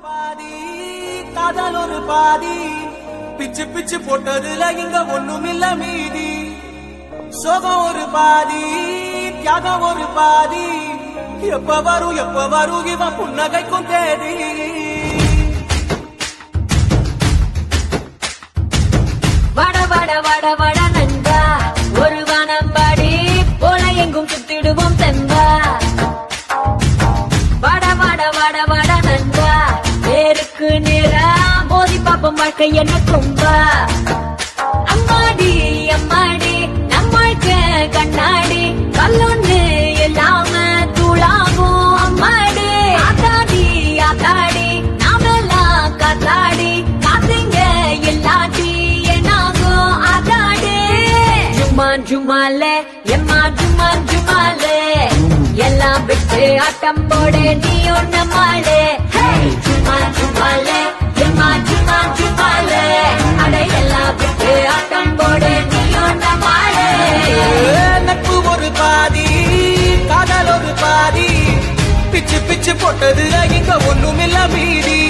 பாதி காதல் ஒரு பாதி பிச்சு பிச்சு போட்டதுல இங்க ஒண்ணுமில்ல மீதி சோகம் ஒரு பாதி தியாகம் ஒரு பாதி எப்ப வரும் எப்ப வரும் இவன் புன்னகைக்கும் தேதி வட வட வட வட நண்பா ஒரு வானம்பாடி போல எங்கும் சுத்திடுவோம் தெம்பா வட வட வட வட நண்பா நேருக்கு நேரா மோதி பாப்போம் வாழ்க்கை என்ன கொம்பா அம்மாடி அம்மாடி நம்ம வாழ்க்கை கண்ணாடி கல்லொன்னு இல்லாம தூளாகும் அம்மாடி ஆத்தாடி ஆத்தாடி நாமெல்லாம் காத்தாடி காத்துங்க இல்லாட்டி என்னாகும் ஆத்தாடி ஜும்மா ஜும்மாலே எம்மா ஜும்மா ஜும்மாலே எல்லாம் விட்டு ஆட்டம் போட நீ ஒண்ணு மாலே ஜும்மா ஜும்மாலே எம்மா ஜும்மா ஜும்மாலே அட எல்லாம் விட்டு ஆட்டம் போட நீ ஒண்ணு மாலே நட்பு ஒரு பாதி காதல் ஒரு பாதி பிச்சு பிச்சு போட்டதுல இங்க ஒண்ணுமில்ல மீதி